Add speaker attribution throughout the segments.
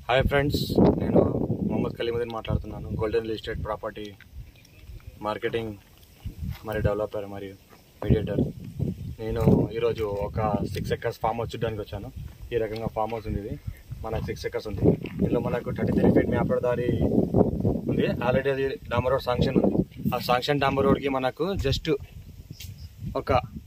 Speaker 1: hi friends నేను మొహమ్మద్ కలీముద్దీన్ మాట్లాడుతున్నాను golden real estate property marketing మరియు డెవలపర్ మరియు మీడియేటర్ నేను ఈరోజు ఒక సిక్స్ ఎకర్స్ ఫామ్ హౌస్ చూడడానికి వచ్చాను ఈ రకంగా ఫామ్ హౌస్ ఉంది ఇది మనకు సిక్స్ ఎకర్స్ ఉంది ఇందులో మనకు థర్టీ త్రీ ఫీట్ మ్యాపర్ దారి ఉంది ఆల్రెడీ అది డాంబర్ రోడ్ శాంక్షన్ ఉంది ఆ శాంక్షన్ డాంబర్ రోడ్కి మనకు జస్ట్ ఒక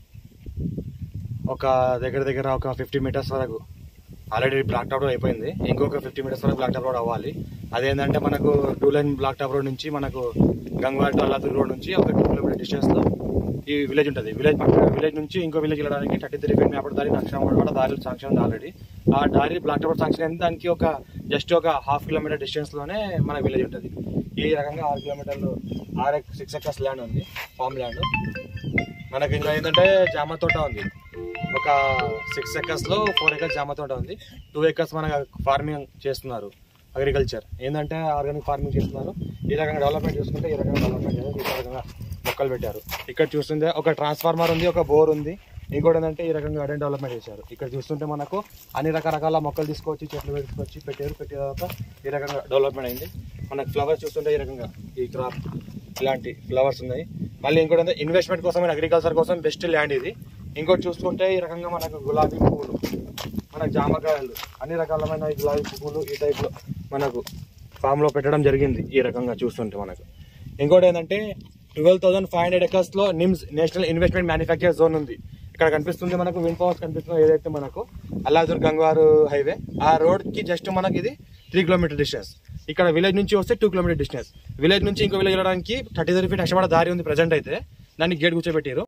Speaker 1: ఒక దగ్గర దగ్గర ఒక ఫిఫ్టీ మీటర్స్ వరకు ఆల్రెడీ బ్లాక్ టాప్ రోడ్ అయిపోయింది ఇంకొక ఫిఫ్టీ మీటర్స్ వరకు బ్లాక్ టాప్ రోడ్ అవ్వాలి అదేంటంటే మనకు two line black top road నుంచి మనకు గంగవాడ టు అల్లాదూర్ రోడ్ నుంచి ఒక టూ కిలోమీటర్ డిస్టెన్స్ లో ఈ విలేజ్ ఉంటుంది విలేజ్ పక్కన విలేజ్ నుంచి ఇంకో విలేజ్ వెళ్ళడానికి థర్టీ త్రీ ఫీట్ మ్యాప్ దారి నక్షం కూడా దారి శాంక్షన్ ఉంది ఆల్రెడీ ఆ దారి బ్లాక్ టాప్ రోడ్ శాంక్షన్ అయింది దానికి ఒక జస్ట్ ఒక హాఫ్ కిలోమీటర్ డిస్టెన్స్ లోనే మన విలేజ్ ఉంటుంది ఈ రకంగా ఆరు కిలోమీటర్లు ఆరు సిక్స్ ఎకర్స్ ల్యాండ్ ఉంది ఫామ్ ల్యాండ్ మనకి ఇంకా ఏంటంటే జామ తోట ఉంది ఒక సిక్స్ ఎకర్స్ లో ఫోర్ ఎకర్స్ జామ తోట ఉంది టూ ఎకర్స్ మన ఫార్మింగ్ చేస్తున్నారు అగ్రికల్చర్ ఏంటంటే ఆర్గానిక్ ఫార్మింగ్ చేస్తున్నారు ఈ రకంగా డెవలప్మెంట్ చూసుకుంటే ఈ రకంగా డెవలప్మెంట్ చేయాలి ఈ రకంగా మొక్కలు పెట్టారు ఇక్కడ చూస్తుంటే ఒక ట్రాన్స్ఫార్మర్ ఉంది ఒక బోర్ ఉంది ఇంకోటి ఏంటంటే ఈ రకంగా గార్డెన్ డెవలప్మెంట్ చేశారు ఇక్కడ చూస్తుంటే మనకు అన్ని రకరకాల మొక్కలు తీసుకొచ్చి చెట్లు పెట్టుకొచ్చి పెట్టారు పెట్టిన తర్వాత ఈ రకంగా డెవలప్మెంట్ అయింది మనకు ఫ్లవర్స్ చూస్తుంటే ఈ రకంగా ఈ క్రాప్ ఇలాంటి ఫ్లవర్స్ ఉన్నాయి మళ్ళీ ఇంకోటి అంటే ఇన్వెస్ట్మెంట్ కోసం అగ్రికల్చర్ కోసం బెస్ట్ ల్యాండ్ ఇది ఇంకోటి చూసుకుంటే ఈ రకంగా మనకు గులాబీ పువ్వులు మనకు జామకాయలు అన్ని రకాలమైన ఈ గులాబీ పువ్వులు ఈ టైప్ లో మనకు ఫామ్ లో పెట్టడం జరిగింది ఈ రకంగా చూస్తుంటే మనకు ఇంకోటి ఏంటంటే twelve thousand five hundred acres లో NIMS national investment manufacture zone ఉంది ఇక్కడ కనిపిస్తుంది మనకు విండ్ పవర్స్ కనిపిస్తుంది ఏదైతే మనకు అల్లాదూర్ గంగవారు హైవే ఆ రోడ్ కి జస్ట్ మనకి ఇది త్రీ కిలోమీటర్ డిస్టెన్స్ ఇక్కడ విలేజ్ నుంచి వస్తే టూ కిలోమీటర్ డిస్టెన్స్ విలేజ్ నుంచి ఇంకో విలేజ్ వెళ్ళడానికి థర్టీ త్రీ ఫీట్ అక్షపడ దారి ఉంది ప్రజెంట్ అయితే దాన్ని గేట్ కూర్చోబెట్టారు